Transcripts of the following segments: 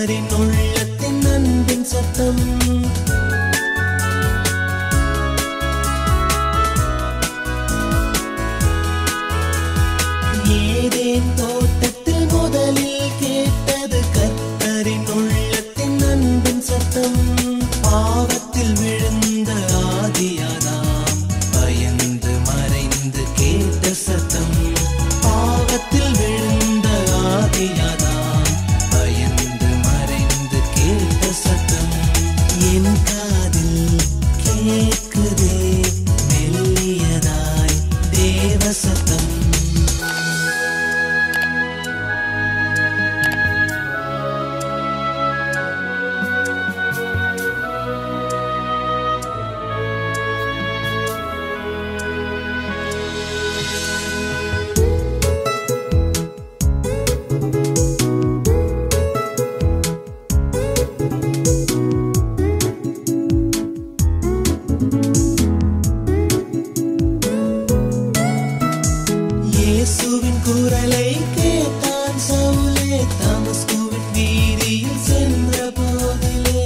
கர்த்தரின் உள்ளத்தின் அன்பின் சத்தம் ஏதேன் தோட்டத்தில் முதலில் கேட்டது கர்த்தரின் உள்ளத்தின் அன்பின் சத்தம் பாவத்தில் விழுந்த ஆதியாதாம் பயந்து மறைந்து கேட்ட சத்தம் பாவத்தில் விழுந்த ஆதியாதாம் பயந்து மறைந்து கேட்ட சத்தம் என் காதில் கேட்குதே மெல்லியதாய் தேவ சத்தம் இயேசுவின் குரலை கேட்டான் சவுலே தமஸ்குவின் வீதியில் சென்ற போதிலே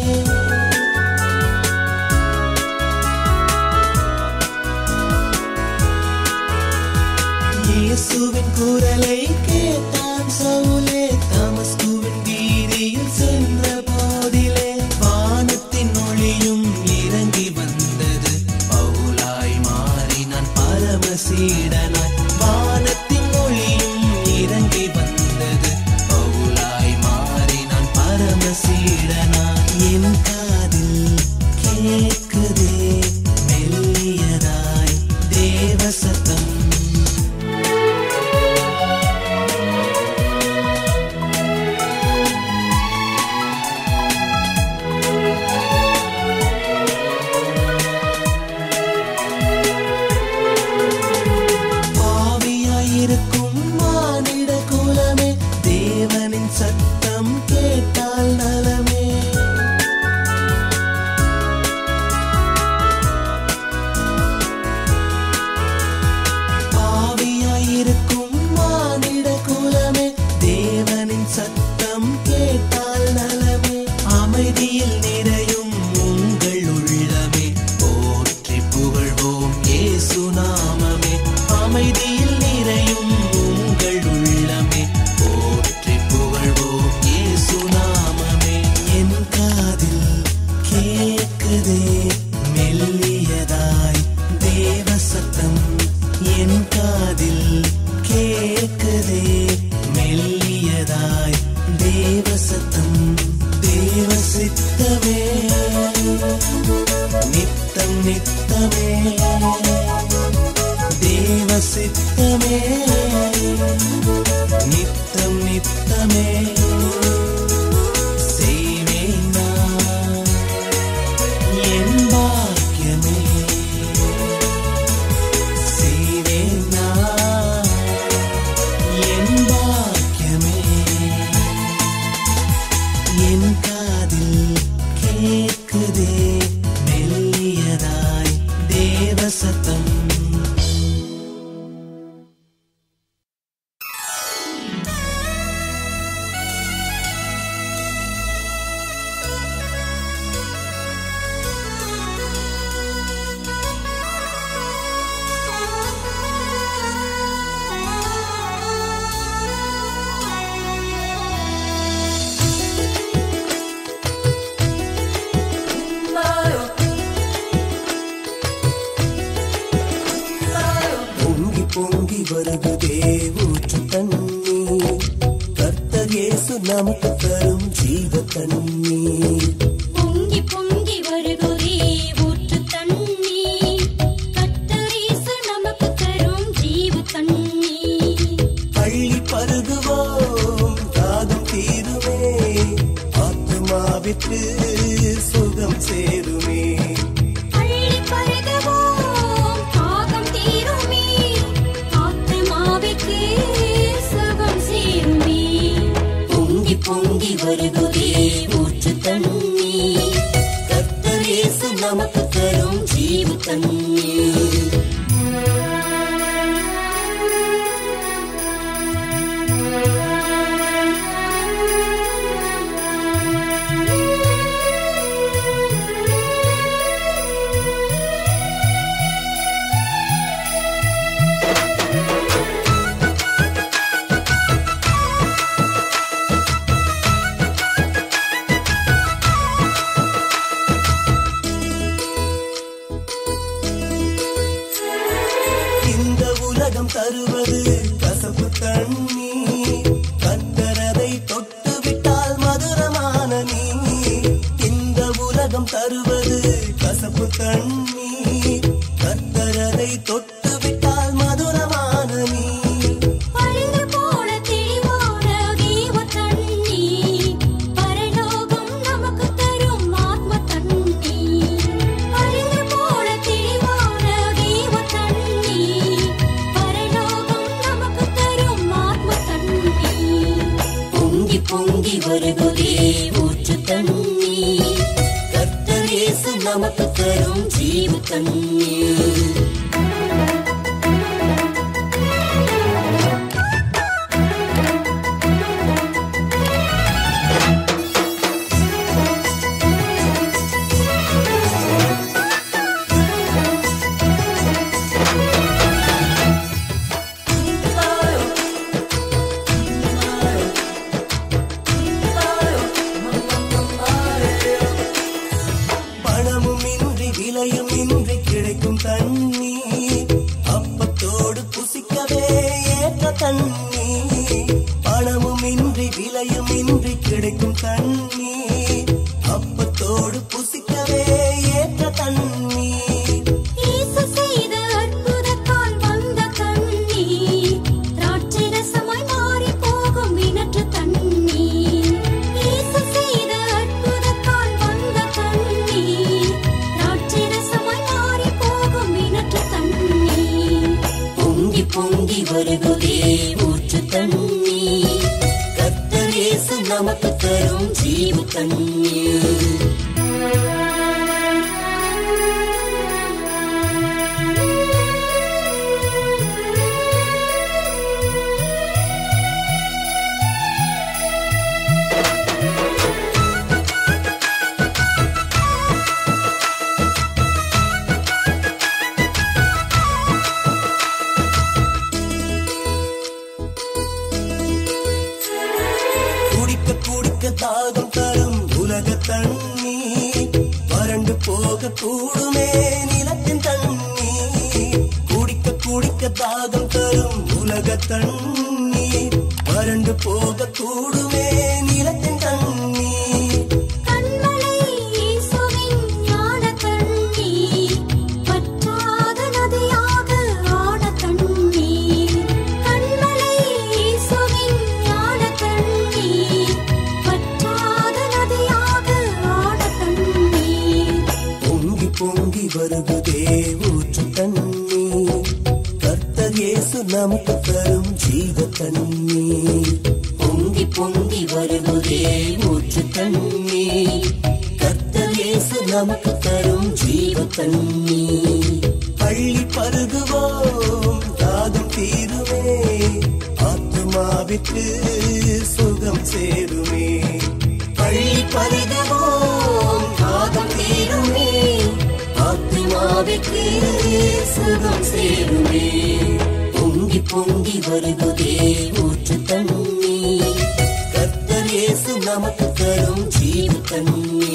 இயேசுவின் குரலை கேட்டான் சவுலே தமஸ்குவின் வீதியில் சென்ற போதிலே வானத்தின் ஒளியும் இறங்கி வந்தது பவுலாய் மாறினான் பரமசீடனாய் வானத்தின் ஒளியும் இறங்கி வந்தது பவுலாய் மாறினான் பரமசீடனாய் என் காதில் கேட்குதே மெல்லியதாய் தேவ சத்தம் பாவியாயிருக்கும் மானிட குலமே தேவனின் சத்தம் கேட்டால் நலமே பாவியாயிருக்கும் மானிட குலமே தேவனின் சத்தம் கேட்டால் நலமே அமைதியில் நிறையும் உங்கள் உள்ளமே போற்றி புகழ்வோம் இயேசு நாமமே அமைதியில் நிறையும் உங்கள் உள்ளமே போற்றி புகழ்வோம் இயேசு நாமமே என் காதில் கேட்குதே மெல்லியதாய் தேவ சத்தம் என் காதில் கேட்குதே மெல்லியதாய் தேவ சத்தம் தேவ சித்தமே நித்தம் நித்தமே தேவ சித்தமே நித்தம் நித்தமே செய்வேன் நான் என் பாக்கியமே செய்வேன் நான் என் பாக்கியமே என் காதில் கேட்குதே மெல்லியதாய் தேவ சத்தம் பொங்கி பொங்கி வருகுதே ஊற்று தண்ணீர் கர்த்தர் இயேசு நமக்கு தரும் ஜீவ தண்ணீர் பொங்கி பொங்கி வருகுதே ஊற்று தண்ணீர் கத்தரீசு நமக்கு தரும் ஜீவ தண்ணீர் பள்ளி பருகுவோம் தாகம் தீருமே ஆத்மாவிற்கு சுகம் சேருமே அள்ளி பருகுவோம் தாகம் தீருமே ஆத்மாவிற்கு சுகம் சேருமே பொங்கி பொங்கி வருகுதே ஊற்று தண்ணீர் கர்த்தர் இயேசு நமக்கு தரும் ஜீவ தண்ணீர் சுகம் தருவது கசப்பு தண்ணி கத்தரதை தொட்டு விட்டால் மதுரமான நீ அழிந்து போன தெளிவான தேவ தண்ணி பரலோகம் நமக்கு தரும் ஆத்ம தண்ணி அழிந்து போன தெளிவான தேவ தண்ணி பரலோகம் நமக்கு தரும் ஆத்ம தண்ணி பொங்கி பொங்கி வருகுதே ஊற்று தண்ணி கர்த்தர் இயேசு நமக்கு தரும் ஜீவ தண்ணி பணமும் இன்றி விலையும் இன்றி கிடைக்கும் தண்ணி அப்பத்தோடு புசிக்கவே ஏற்ற தண்ணி பணமும் இன்றி விலையும் இன்றி கிடைக்கும் தண்ணி அப்பத்தோடு புசிக்கவே ஏற்ற தண்ணி இயேசு செய்த அற்புதத்தால் வந்த தண்ணி திராட்சைரசமாய் மாறி போகும் வினற்ற தண்ணி இயேசு செய்த அற்புதத்தால் வந்த தண்ணி திராட்சைரசமாய் மாறி போகும் வினற்ற தண்ணி பொங்கி பொங்கி வருகுதே ஊற்று தண்ணி கர்த்தர் இயேசு நமக்கு தரும் ஜீவ தண்ணி குடிக்க குடிக்க தாகம் தரும் உலக தண்ணி வறண்டு போக கூடுமே நிலத்தின் தண்ணி குடிக்க குடிக்க தாகம் தரும் உலக தண்ணி வறண்டு போக கூடுமே நிலத்தின் தண்ணி கண்மலை இயேசுவின் ஞான தண்ணி வற்றாத நதியாக ஆன தண்ணி கண்மலை இயேசுவின் ஞான தண்ணி வற்றாத நதியாக ஆன தண்ணி பொங்கி பொங்கி வருகுதே ஊற்று தண்ணி கர்த்தர் இயேசு நமக்கு தரும் ஜீவ தண்ணி பொங்கி பொங்கி வருகுதே ஊற்று தண்ணி கர்த்தர் இயேசு நமக்கு தரும் ஜீவ தண்ணி பள்ளி பருகுவோம் தாகம் தீருமே ஆத்மாவிற்கு சுகம் சேருமே பள்ளி பருகுவோம் தாகம் தீருமே ஆத்மாவுக்கு சுகம் சேருமே பொங்கி பொங்கி வருகுதே ஊற்று தண்ணி கர்த்தர் இயேசு நமக்கு தரும் ஜீவ தண்ணி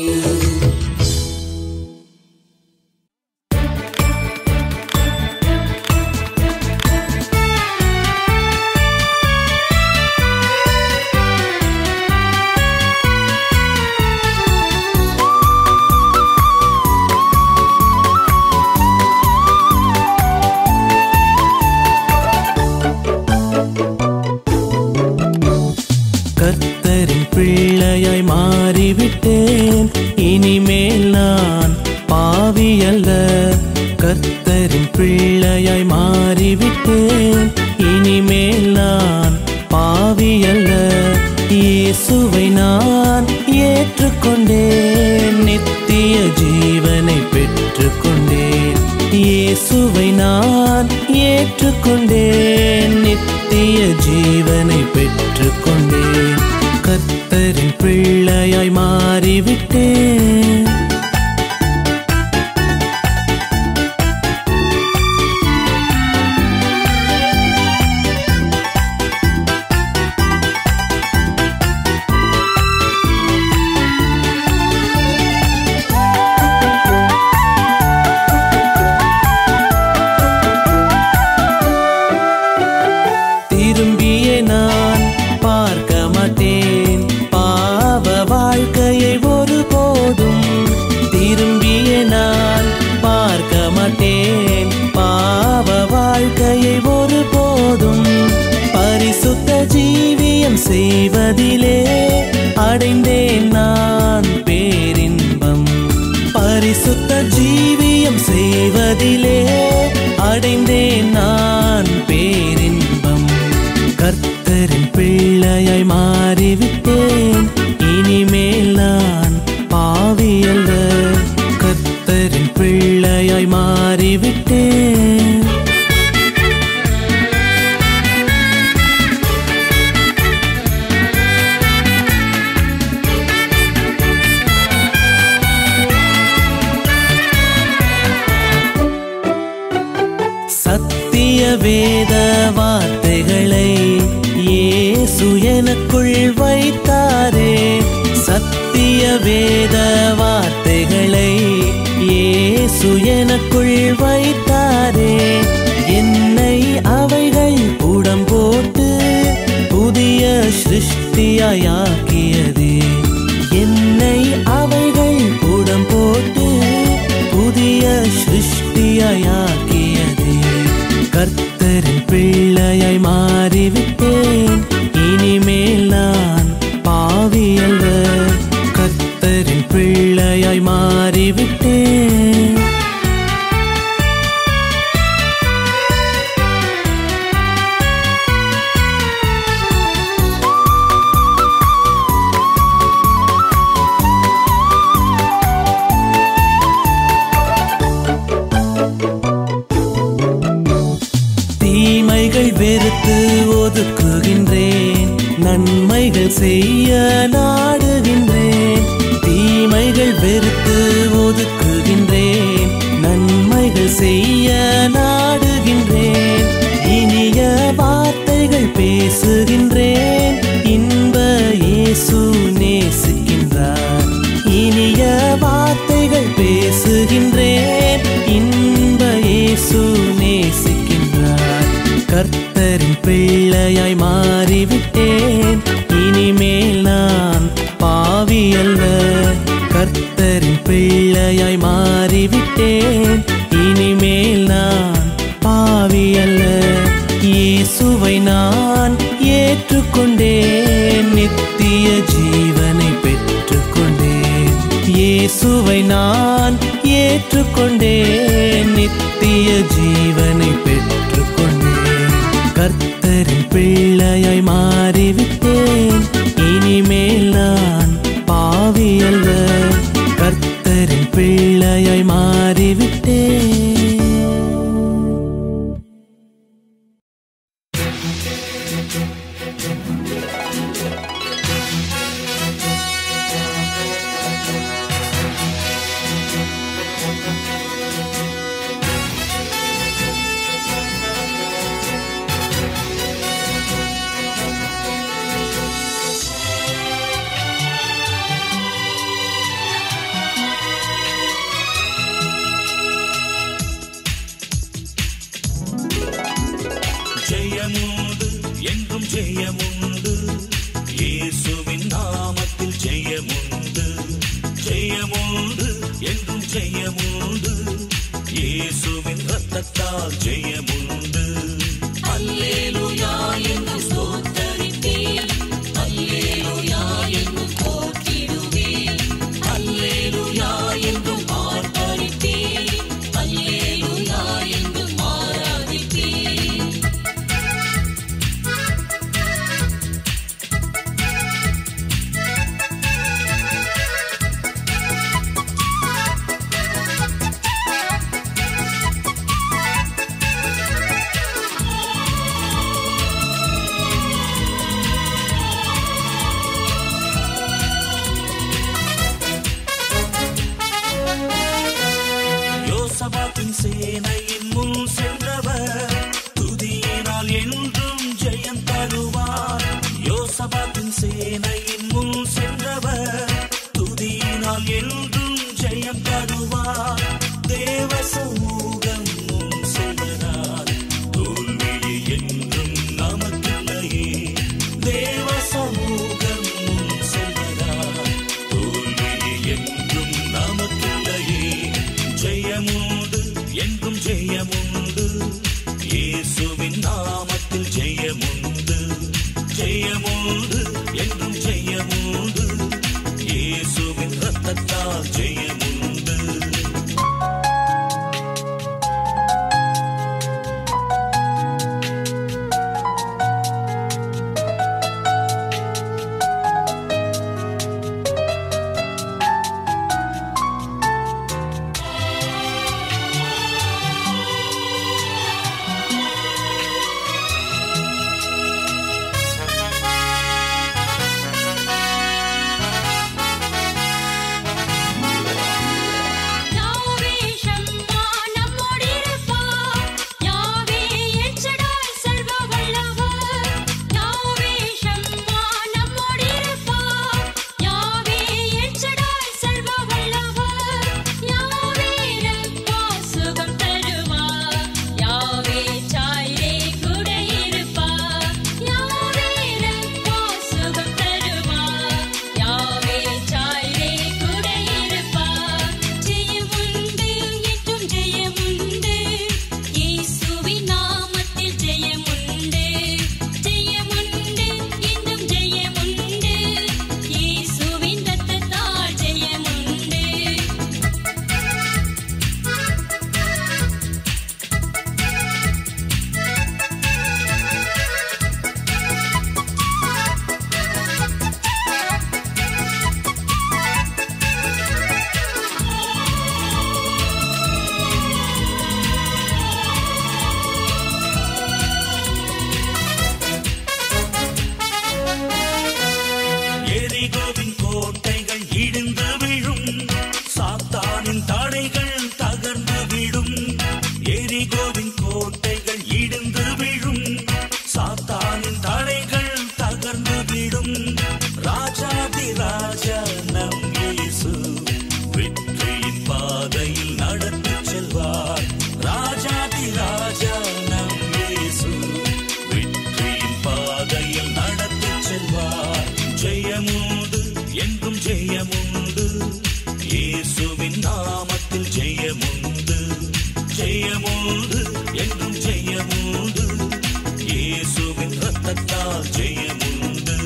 கர்த்தரின் பிள்ளையாய் மாறிவிட்டேன் இனிமேல் நான் பாவி அல்ல கர்த்தரின் பிள்ளையாய் மாறிவிட்டேன் இனிமேல் நான் பாவி அல்ல இயேசுவை நான் ஏற்றுக்கொண்டேன் நித்திய ஜீவனை பெற்றுக்கொண்டேன் இயேசுவை நான் ஏற்றுக்கொண்டேன் நித்திய ஜீவனை பெற்றுக்கொண்டேன் கர்த்தரின் பிள்ளையாய் மாறிவிட்டேன் திரும்பிய நான் பார்க்க மாட்டேன் பாவ வாழ்க்கையை ஒருபோதும் அடைந்தேன் நான் பேரின்பம் பரிசுத்த ஜீவியம் செய்வதிலே அடைந்தேன் நான் பேரின்பம் கர்த்தரின் பிள்ளையாய் மாறிவிட்டேன் இனிமேல் நான் பாவியல்ல கர்த்தரின் பிள்ளையாய் மாறிவிட்டேன் சத்திய வேத வார்த்தைகளை இயேசு எனக்குள் வைத்தாரே சத்திய வேத வார்த்தைகளை இயேசு எனக்குள் வைத்தாரே என்னை அவைகள் புடம் போட்டு புதிய சிருஷ்டியாக்கியதே என்னை அவைகள் புடம் போட்டு புதிய சிருஷ்டியாக்கியதே கர்த்தரின் பிள்ளையாய் மாறிவிட்டேன் இனிமேல் நான் பாவியல்ல கர்த்தரின் பிள்ளையாய் மாறிவிட்டேன் தீமைகள் வெறுத்து ஒதுக்குகின்றேன் நன்மைகள் செய்ய நாடுகின்றேன் தீமைகள் வெறுத்து ஒதுக்குகின்றேன் நன்மைகள் செய்ய நாடுகின்றேன் இனிய வார்த்தைகள் பேசுகின்றேன் இன்ப இயேசு நேசிக்கின்றார் இனிய வார்த்தைகள் பேசுகின்றேன் இன்ப இயேசு நேசிக்கின்றார் கர்த்தரின் பிள்ளையாய் மாறிவிட்டேன் இனிமேல் நான் பாவியல்ல கர்த்தரின் பிள்ளையாய் மாறிவிட்டேன் இனிமேல் நான் பாவியல்ல இயேசுவை நான் ஏற்றுக்கொண்டேன் நித்திய ஜீவனை பெற்றுக்கொண்டேன் இயேசுவை நான் ஏற்றுக்கொண்டேன் நித்திய ஜீவனை பெற்றுக்கொண்டேன் கர்த்தரின் பிள்ளையாய் மாறிவிட்டேன் இனிமேல் நான் பாவியல்ல கர்த்தரின் பிள்ளையாய் மாறிவிட்டேன் ரத்தத்தால் ஜெயமுண்டு யாவே ஷம்மா நம்மோடிருப்பார் யாவே எச்சடாய் சர்வ வல்லவர் யாவே ஷம்மா நம்மோடிருப்பார் யாவே எச்சடாய் சர்வ வல்லவர் யாவே ரப்பா சுகம் தருவார் யாவே சாயிரே கூட இருப்பார் யாவே ரப்பா சுகம் தருவார் யாவே சாயிரே கூட இருப்பார் ஜெயமுண்டு என்றும் ஜெயமுண்டு இயேசுவின் நாமத்தில் ஜெயமுண்டு ஜெயமுண்டு என்றும் ஜெயமுண்டு இயேசுவின் ரத்தத்தால் ஜெயமுண்டு எரிகோவின் கோட்டைகள் இடிந்து விழும் சாத்தானின் தடைகள் தகர்ந்து விடும் எரிகோவின் கோட்டைகள் இடிந்து விழும் சாத்தானின் தடைகள் தகர்ந்து விடும் ராஜாதி ராஜா நம் இயேசு வெற்றியின் பாதையில் நடத்தி செல்வார் ராஜாதி ராஜா நம் இயேசு வெற்றியின் பாதையில் நடத்தி செல்வார் ஜெயமுண்டு என்றும் ஜெயமுண்டு இயேசுவின் நாமத்தில் ஜெயமுண்டு ஜெயமுண்டு என்றும் ஜெயமுண்டு இயேசுவின் ரத்தத்தால் ஜெயமுண்டு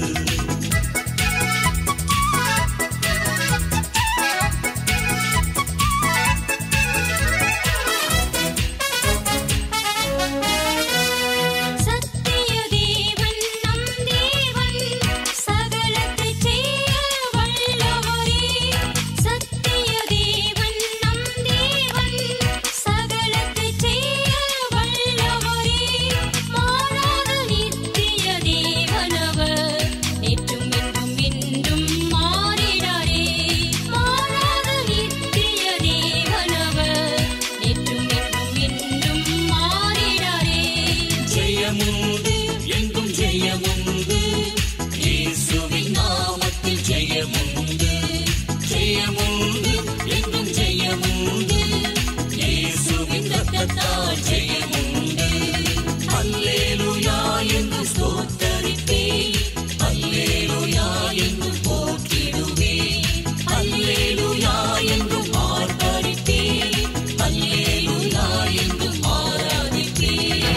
சத்திய தேவன் நம் தேவன் சகலத்தை செய்ய வல்லவரே சத்திய தேவன் நம் தேவன் சகலத்தை செய்ய வல்லவரே மாறாத நித்திய தேவனவர் நேற்றும் என்றும் என்றும் மாறிடாரே மாறாத நித்திய தேவனவர் நேற்றும் என்றும் என்றும் மாறிடாரே ஜெயமுண்டு என்றும் ஜெயமுண்டு இயேசுவின் நாமத்தில் ஜெயமுண்டு ஜெயமுண்டு என்றும் ஜெயமுண்டு இயேசுவின் ரத்தத்தால் ஜெயமுண்டு அல்லேலூயா என்று ஸ்தோத்தரிப்பேன் அல்லேலூயா என்று போற்றிடுவேன் அல்லேலூயா என்று ஆர்ப்பரிப்பேன் அல்லேலூயா என்று ஆராதிப்பேன்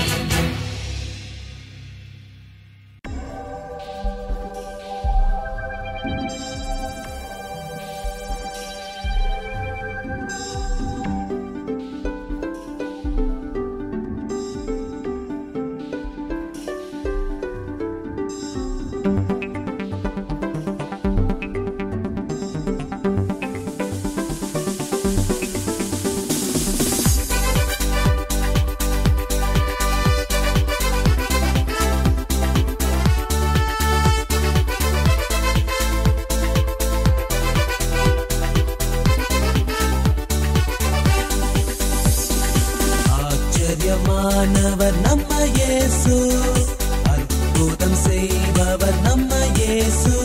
ஆச்சரியமானவர் நம்ம இயேசு அற்புதம் செய்பவர் நம்ம இயேசு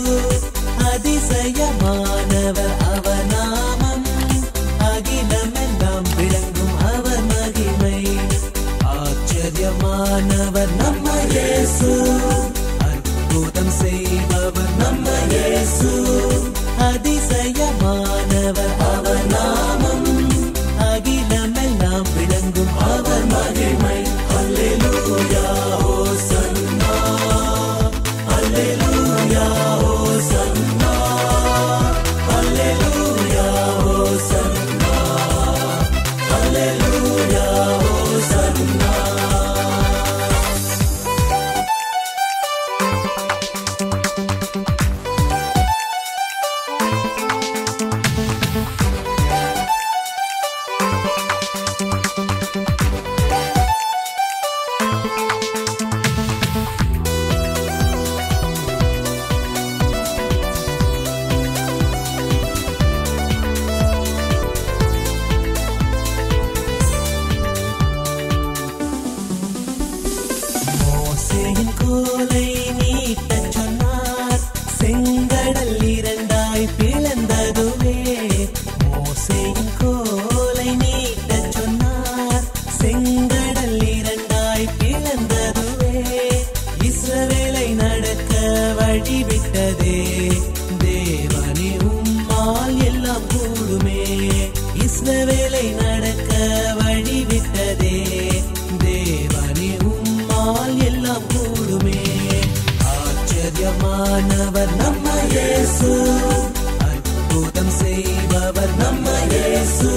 அதிசயமானவர் அவர் நாமம் அகிலமெல்லாம் விளங்கும் அவர் மகிமை ஆச்சரியமானவர் நம்ம இயேசு அற்புதம் செய்பவர் நம்ம இயேசு அதிசயமானவர் அவர் நாமம் அகிலமெல்லாம் விளங்கும் அவர் மகிமை அல்லேலூயா ஹோசன்னா அல்லேலூயா ஹோசன்னா அல்லேலூயா எல்லாம் கூடுமே இஸ்ரவேலை நடக்க வழிவிட்டதே தேவனே உம்மால் எல்லாம் கூடுமே ஆச்சரியமானவர் நம்ம இயேசு அற்புதம் செய்பவர் நம்ம இயேசு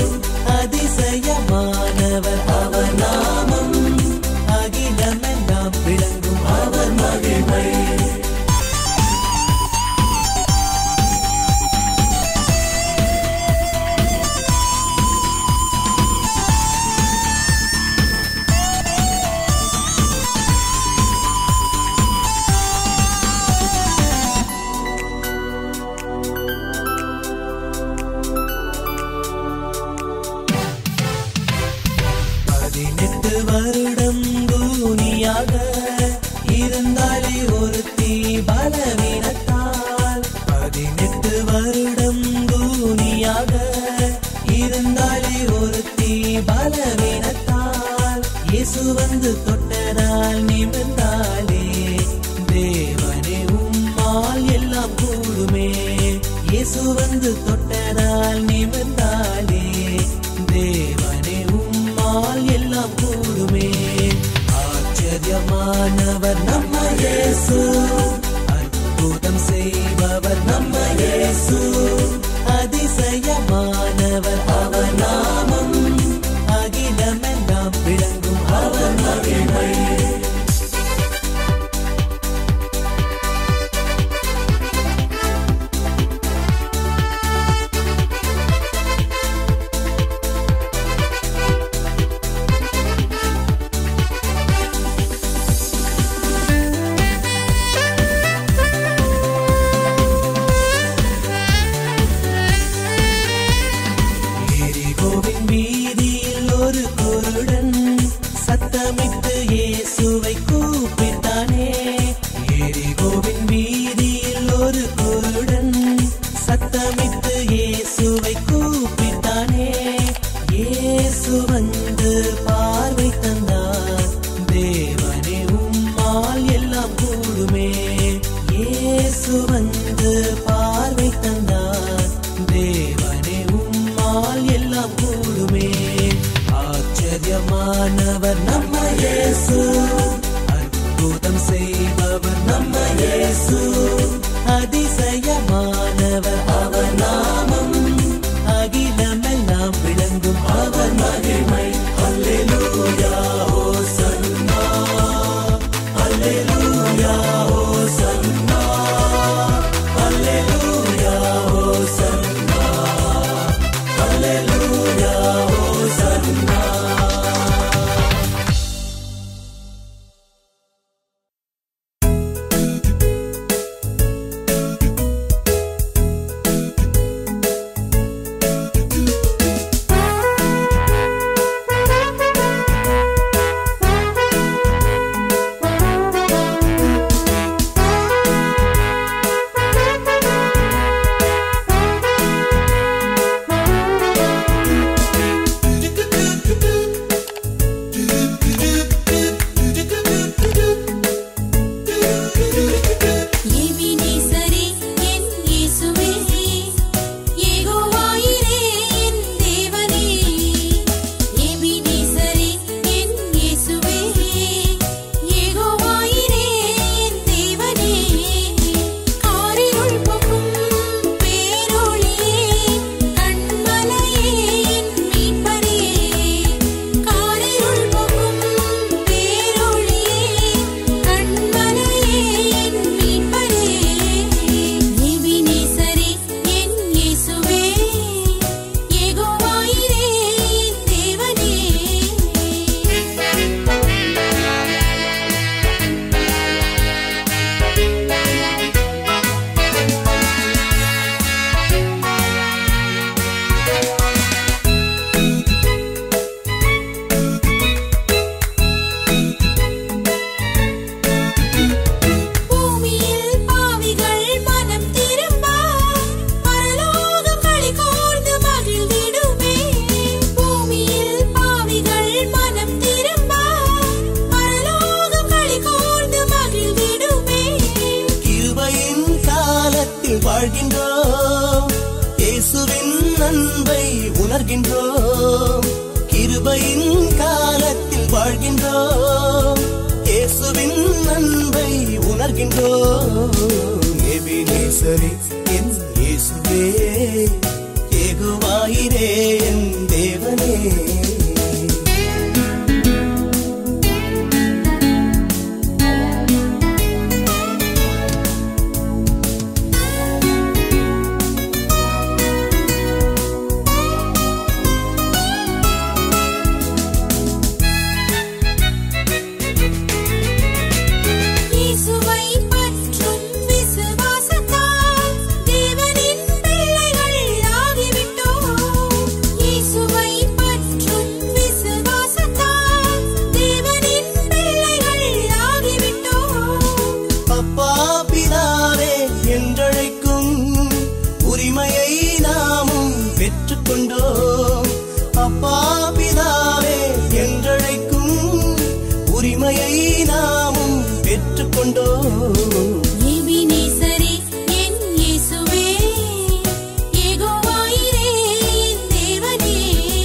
அதிசயமானவர் அவர் நாமம் அகிலமெல்லாம் விளங்கும் அவர் மகிமை பதினெட்டு வருடம் கூனியாக இருந்தாலே ஒருத்தி பலவீனத்தால் பதினெட்டு வருடம் கூனியாக இருந்தாலே ஒருத்தி பலவீனத்தால் இயேசு வந்து தொட்டதால் நிமிர்ந்தாலே தேவனே உம்மால் எல்லாம் கூடுமே இயேசு வந்து தொட்டதால் நிமிர்ந்தாலே தேவனே உம்மால் எல்லாம் கூடுமே ஆச்சரியமானவர் நம்ம இயேசு அற்புதம் செய்பவர் நம்ம இயேசு அதிசயமானவர் அவர் நாமம் அகிலமெல்லாம் விளங்கும் அவர் மகிமை எரிகோவின் வீதியில் ஒரு குருடன் சத்தமிட்டு இயேசுவை கூப்பிட்டானே எரிகோவின் வீதியில் ஒரு குருடன் சத்தமிட்டு இயேசுவை கூப்பிட்டானே இயேசு வந்து பார்வை தந்தார் தேவனே உம்மால் எல்லாம் கூடுமே இயேசு வந்து பார்வை தந்தார் தேவனே உம்மால் எல்லாம் கூடுமே ஆச்சரியமானவர் நம்ம இயேசு அற்புதம் செய்பவர் நம்ம இயேசு அதிசயமானவர் அவர் நாமம் அகிலமெல்லாம் விளங்கும் அவர் மகிமை அல்லேலூயா ஹோசன்னா அல்லேலூயா ஹோசன்னா அல்லேலூயா ஹோசன்னா அல்லேலூயா ஹோசன்னா எபினேசரே என் இயேசுவே யெகோவாயிரே என் தேவனே எபினேசரே என் இயேசுவே யெகோவாயிரே என் தேவனே காரிருள் போக்கும் பேரொளியே கண்மலையே என் மீட்பரே காரிருள் போக்கும் பேரொளியே கண்மலையே என் மீட்பரே எபினேசரே என் இயேசுவே யெகோவாயிரே என் தேவனே பூமியில் பாவிகள் மனம் திரும்ப பரலோகம் களி கூர்ந்து மகிழ்ந்திடுமே பூமியில் பாவிகள் மனம் திரும்ப பரலோகம் களி கூர்ந்து மகிழ்ந்திடுமே கிருபையின் காலத்தில் வாழ்கின்றோம் இயேசுவின் அன்பை உணர்கின்றோம் கிருபையின் காலத்தில் வாழ்கின்றோம் இயேசுவின் அன்பை உணர்கின்றோம் எபினேசரே என் இயேசுவே ஏகுவாயிரே என் தேவனே இயேசுவை பற்றும் விசுவாசத்தால் தேவனின் பிள்ளைகள் ஆகிவிட்டோம். இயேசுவை பற்றும் விசுவாசத்தால் தேவனின் பிள்ளைகள் ஆகிவிட்டோம். அப்பா பிதாவே என்றழைக்கும் உரிமையை நாமும் பெற்றுக்கொண்டோம் அப்பா பிதாவே என்றழைக்கும் உரிமையை நாமும் பெற்றுக்கொண்டோம் எபினேசரே, என் இயேசுவே, யெகோவாயிரே, என் தேவனே.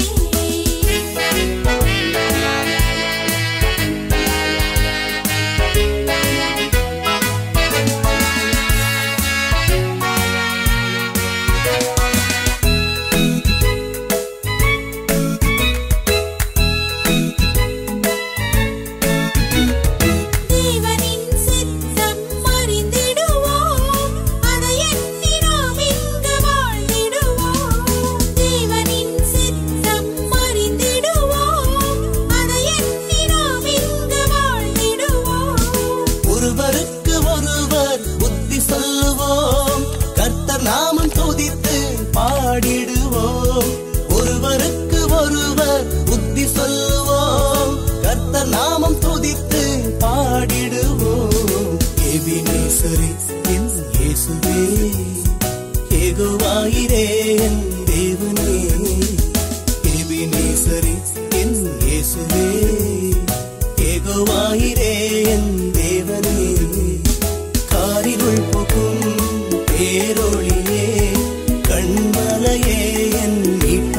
தேவனின் சித்தம் அறிந்திடுவோம் அதை எண்ணி நாம் இங்கு வாழ்ந்திடுவோம் தேவனின் சித்தம் அறிந்திடுவோம் அதை எண்ணி நாம் இங்கு வாழ்ந்திடுவோம் ஒருவருக்கு ஒருவர் புத்தி சொல்லுவோம் கர்த்தர் நாமம் துதித்து பாடிடுவோம் ஒருவருக்கு ஒருவர் புத்தி சொல்லுவோம் கர்த்தர் நாமம் துதித்து பாடிடுவோம் எபினேசரே என் இயேசுவே ஏகுவாயிரே என் தேவனே எபினேசரே என் இயேசுவே ஏகுவாயிரே என் தேவனே காரிருள் போக்கும் பேரொளியே கண்மலையே என் மீட்பரே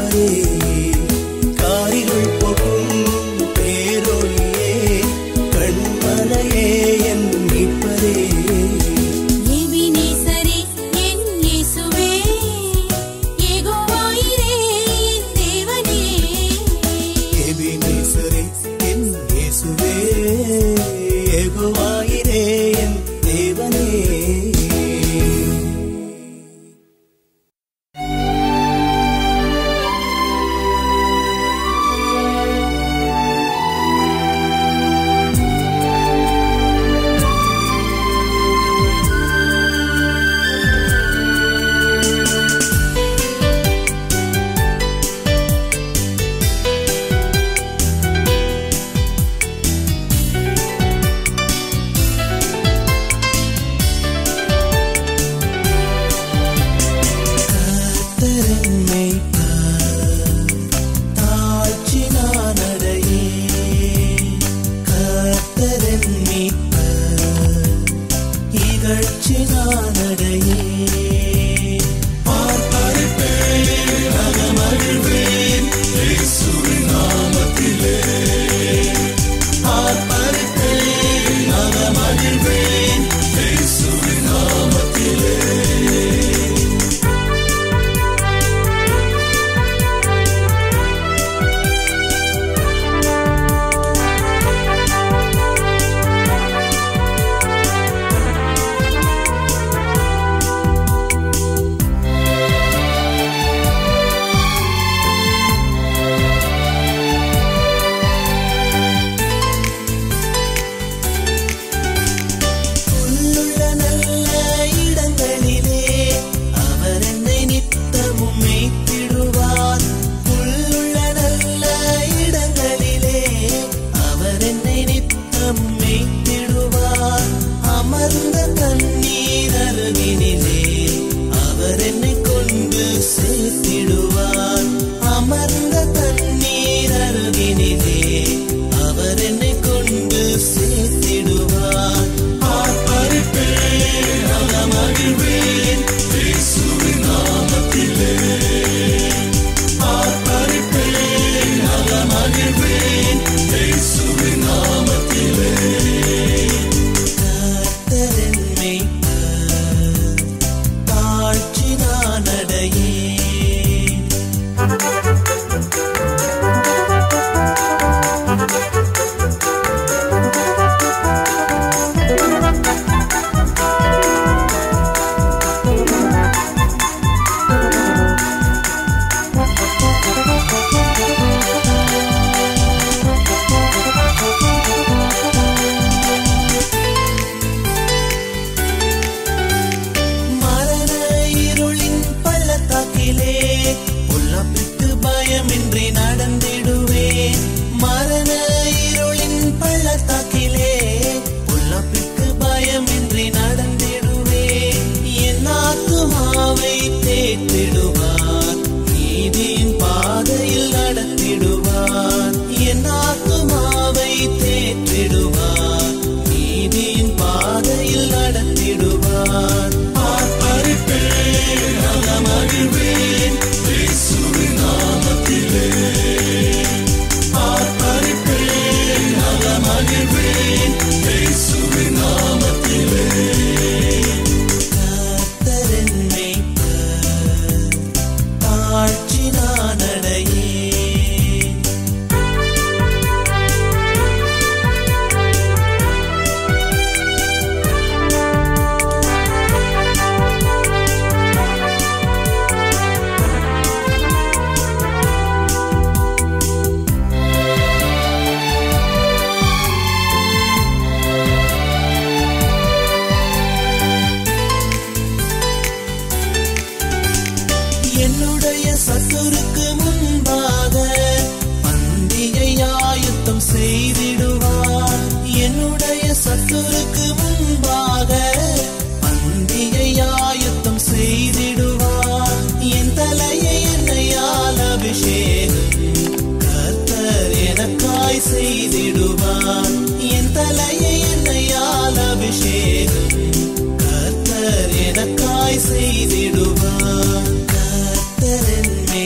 என்னுடைய சத்துருக்கு முன்பாக பந்தியை ஆயுத்தம் செய்திடுவார் என்னுடைய சத்துருக்கு முன்பாக பந்தியை ஆயுத்தம் செய்திடுவார் என் தலையை என்னையால் அபிஷேகம் கர்த்தர் எனக்காய் செய்திடுவார் என் தலையை என்னையால் அபிஷேகம் கர்த்தர் எனக்காய் செய்திடுவார் கர்த்தர் என்னை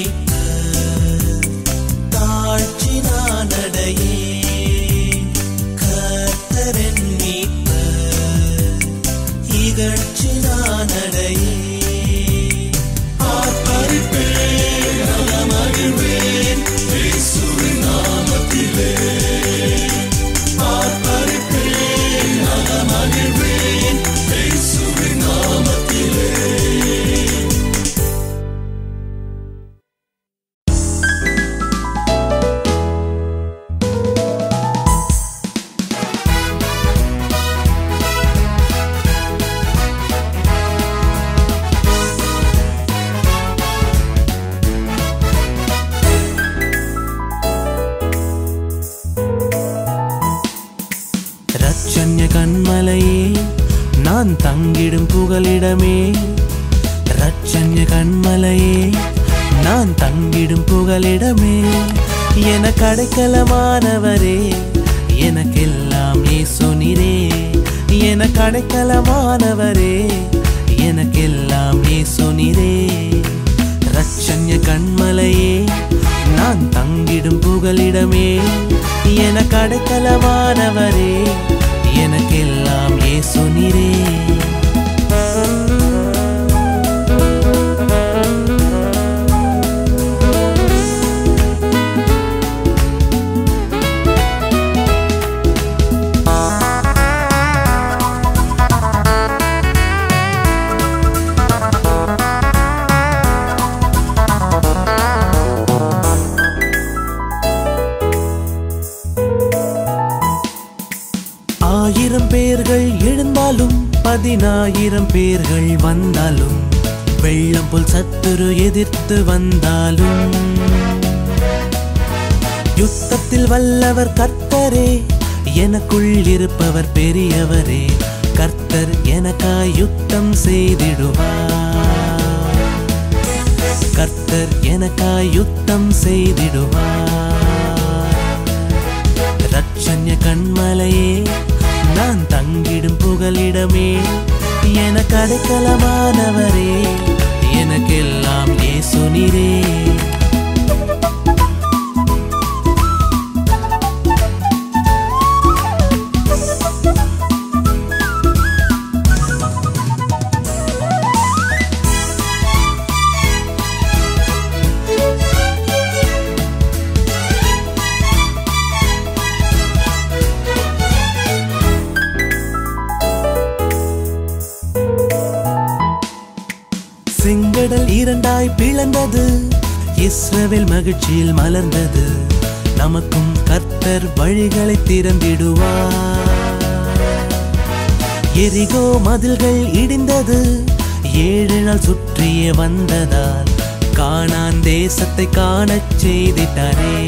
தாழ்ச்சி நான் அடையேன் கர்த்தர் என் மீட்பர். இகழ்ச்சி நான் அடையேன் ஆர்ப்பரிப்பேன் நலமகிழ்வேன் இயேசுவின் நாமத்திலே ஆர்ப்பரிப்பேன் நலமகிழ்வேன் இயேசுவின் நாமத்திலே ரட்சண்ய கண்மலையே நான் தங்கிடும் புகலிடமே ரட்சண்ய கண்மலையே நான் தங்கிடும் புகலிடமே என கடைக்கலமானவரே எனக்கெல்லாம் ஏசுனிரே என கடைக்கலமானவரே எனக்கெல்லாம் ஏசுனிரே ரட்சண்ய கண்மலையே நான் தங்கிடும் புகலிடமே என கடைக்கலமானவரே எனக்கெல்லாம் ஏசுனிரே ஆயிரம் பேர்கள் எழுந்தாலும் பதினாயிரம் பேர்கள் வந்தாலும் வெள்ளம் போல் சத்துரு எதிர்த்து வந்தாலும் யுத்தத்தில் வல்லவர் கர்த்தரே எனக்குள் இருப்பவர் பெரியவரே கர்த்தர் எனக்காய் யுத்தம் செய்திடுவார் கர்த்தர் எனக்காய் யுத்தம் செய்திடுவார் ரட்சண்ய கண்மலையே நான் தங்கிடும் புகலிடமே என கடைக்கலமானவரே எனக்கெல்லாம் ஏசுனிரே செங்கடல் இரண்டாய் பிளந்தது இஸ்ரவேல் மகிழ்ச்சியில் மலர்ந்தது நமக்கும் கர்த்தர் வழிகளை திறந்திடுவார் எரிகோ மதில்கள் இடிந்தது ஏழு நாள் சுற்றியே வந்ததால் காணான் தேசத்தை காணச் செய்திட்டாரே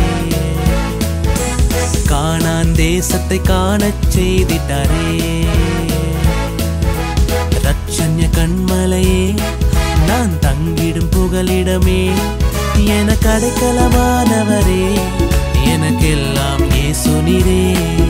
காணான் தேசத்தை காணச் செய்திட்டாரே ரட்சண்ய கண்மலையே நான் தங்கிடும் புகலிடமே என கடைக்கலமானவரே எனக்கெல்லாம் ஏசுனிரே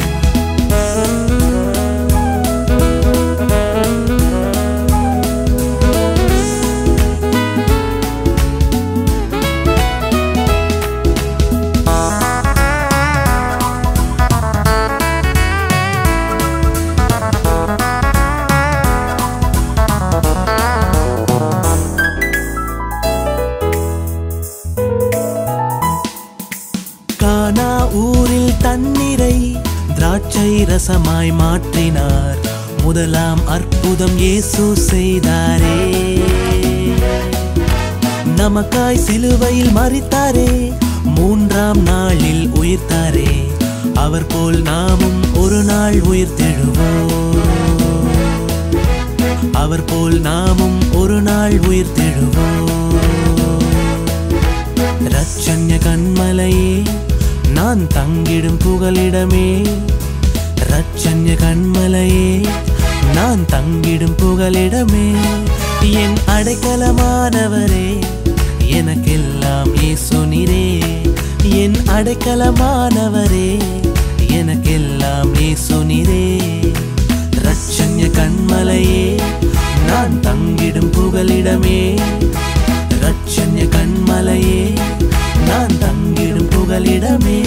கானா ஊரில் தண்ணீரை திராட்சை ரசமாய் மாற்றினார் முதலாம் அற்புதம் இயேசு செய்தாரே நமக்காய் சிலுவையில் மறித்தாரே மூன்றாம் நாளில் உயிர்த்தாரே அவர் போல் நாமும் ஒரு நாள் உயிர்த்தெழுவோம் அவர் போல் நாமும் ஒரு நாள் உயிர்த்தெழுவோம் ரட்சண்ய கண்மலையே நான் தங்கிடும் புகலிடமே ரட்சண்ய கண்மலையே நான் தங்கிடும் புகலிடமே என் அடைக்கலமானவரே எனக்கெல்லாம் ஏசுனிரே என் அடைக்கலமானவரே எனக்கெல்லாம் ஏசுனிரே ரட்சண்ய கண்மலையே நான் தங்கிடும் புகலிடமே ரட்சண்ய கண்மலையே நான் தங்கிடும் புகலிடமே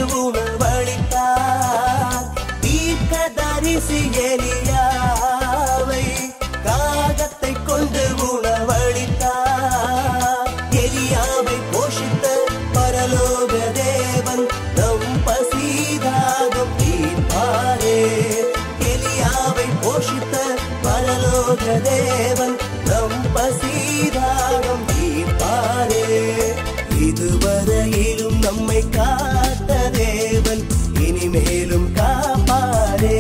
உணவளித்தார் தீர்க்கதரிசி எலியாவை காகத்தை கொண்டு உணவளித்தார் எலியாவை போஷித்த பரலோக தேவன் நம் பசீதாகம் தீர்ப்பாரே எலியாவை போஷித்த பரலோக தேவன் நம் பசீதாகம் தீர்ப்பாரே இதுவரையிலும் நம்மை காத்த தேவன் இனிமேலும் காப்பாரே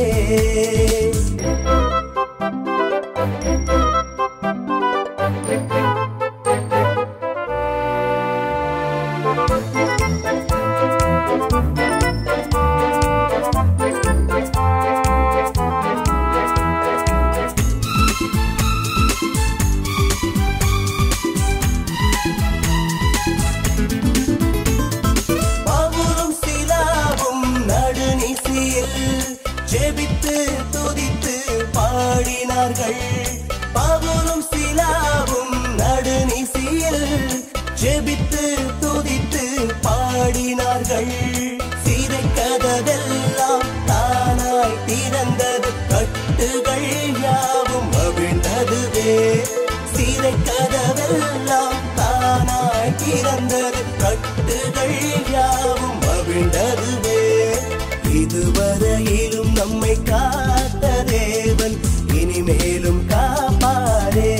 பவுலும் சிலாவும் நடுநிசியில் ஜெபித்து துதித்து பாடினார்கள் பவுலும் சிலாவும் நடுநிசியில் ஜெபித்து துதித்து பாடினார்கள் சிறை கதவெல்லாம் தானாய் திறந்தது கட்டுகள் யாவும் அவிழ்ந்ததுவே சிறை கதவெல்லாம் தானாய் திறந்தது கட்டுகள் யாவும் அவிழ்ந்ததுவே இதுவரையிலும் நம்மை காத்த தேவன் இனிமேலும் காப்பாரே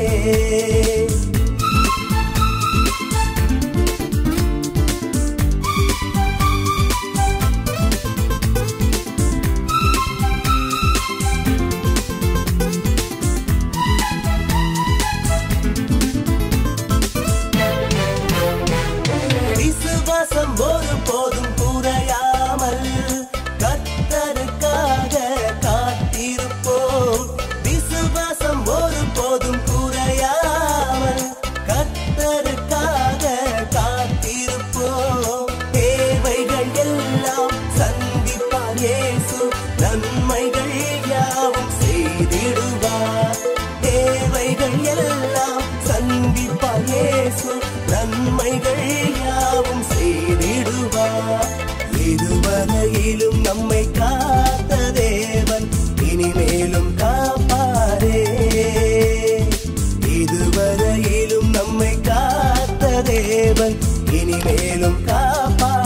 விசுவாசம் ஒரு போதும் குறையாமல் கத்தருக்காக காத்திருப்போம் விசுவாசம் ஒரு போதும் குறையாமல் கத்தருக்காக காத்திருப்போம் தேவைகள் எல்லாம் சந்திப்பார் இயேசு நன்மைகள் யாவும் செய்திடுவார் தேவைகள் எல்லாம் சந்திப்பார் இயேசு நன்மைகள் யாவும் செய்திடுவார் இதுவரையிலும் நம்மை காத்த தேவன் இனிமேலும் காப்பாரே இதுவரையிலும் நம்மை காத்த தேவன் இனிமேலும் காப்பாரே